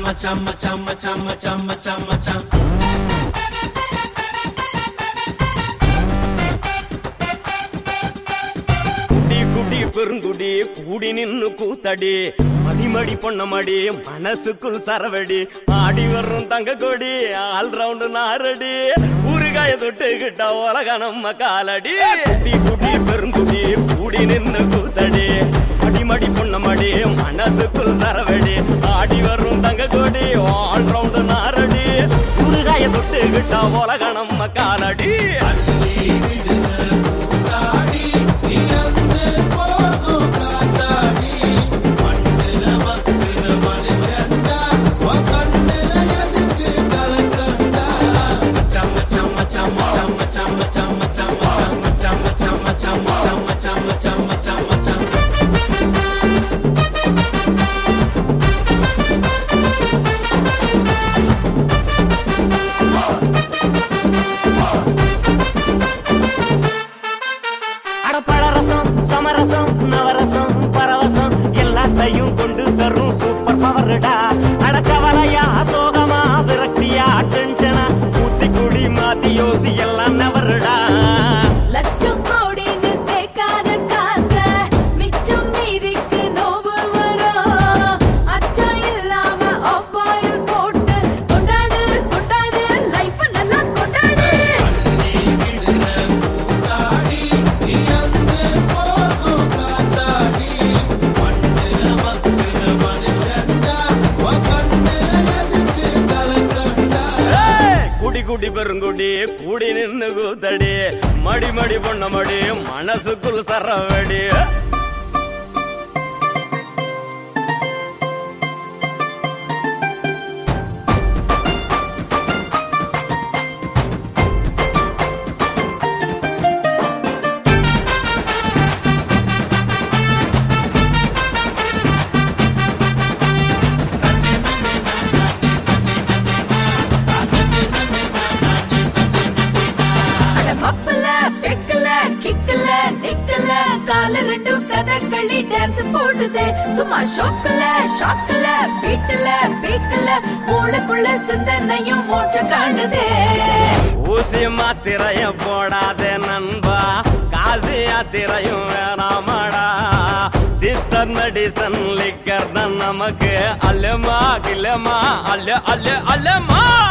மச்சான் மச்சான் மச்சான் மச்சான் மச்சான் மச்சான் குடி குடி பெருங்குடி கூடி நின்னு கூத்தடி மடிமடி பொண்ணமடி மனசுக்குள் சரவடி ஆடி வரும் தங்க கொடி ஆல் ரவுண்டு நாரடி ஊறுகாய தொட்டுக்கிட்ட உலக நம்ம காலடி குடி குடி பெருங்குடி கூடி நின்னு கூத்தடி மடிமடி பொண்ணமடி மனசுக்குள் சரவடி ஆடி வரும் தங்க கொடி ஆல் ரவுண்டு நாரடி ஊறுகாய தொட்டுக்கிட்ட உலக நம்ம காலடி தாடி நீ வந்து போகும் காத்தாடி மண்ணுல மக்குற மனுஷன்டா உன் கண்ணுல எதுக்கு கலக்கண்டா மச்சான் மச்சான் மச்சான் மச்சான் மச்சான் மச்சான் மச்சான் மச்சான் மச்சான் மச்சான் மச்சான் மச்சான் மச்சான் மச்சான் மச்சான் மச்சான் அட பழரசம் சமரசம் நவரசம் பரவசம் எல்லாத்தையும் கொண்டு தரும் சூப்பர் பவர்டா அட கவலையா சோகமா விரக்தியா டென்ஷனா ஊத்தி குடி மாத்தி யோசி எல்லாம் நவருடா லட்சம் கோடின்னு சேர்க்காத காசை மிச்சம் மீதிக்கு நோவு வரும் அச்சம் இல்லாம ஆப்பாயில் போட்டு கொண்டாடு கொண்டாடு லைஃப் நல்லா கொண்டாடு தாடி நீ வந்து போகும் காத்தாடி மண்ணுல மக்குற மனுஷன்டா உன் கண்ணுல எதுக்கு கலக்கண்டா ஏய், குடி குடி பெருங்குடி கூடி நின்னு கூத்தடி மடி மடி பொண்ண மடி மனசுக்குள் சரவடி அட மப்பல பெக்கல கிக்கல நிக்கல கால ரெண்டும் கதகளி டான்ஸ் போடுதே சும்மா ஷோக்கல ஷாக்கல பீட்டல பீக்கல மூளைக்குள்ள சிந்தனையும் மோட்சம் காணுதே ஊசி மாத்திரைய போடாத நண்பா காசு யாத்திரையும் வேணாமடா சித்தர் மெடிசன் லிக்கர் தான் நமக்கு அல்லமா கில்லமா அல்ல அல்ல அல்லமா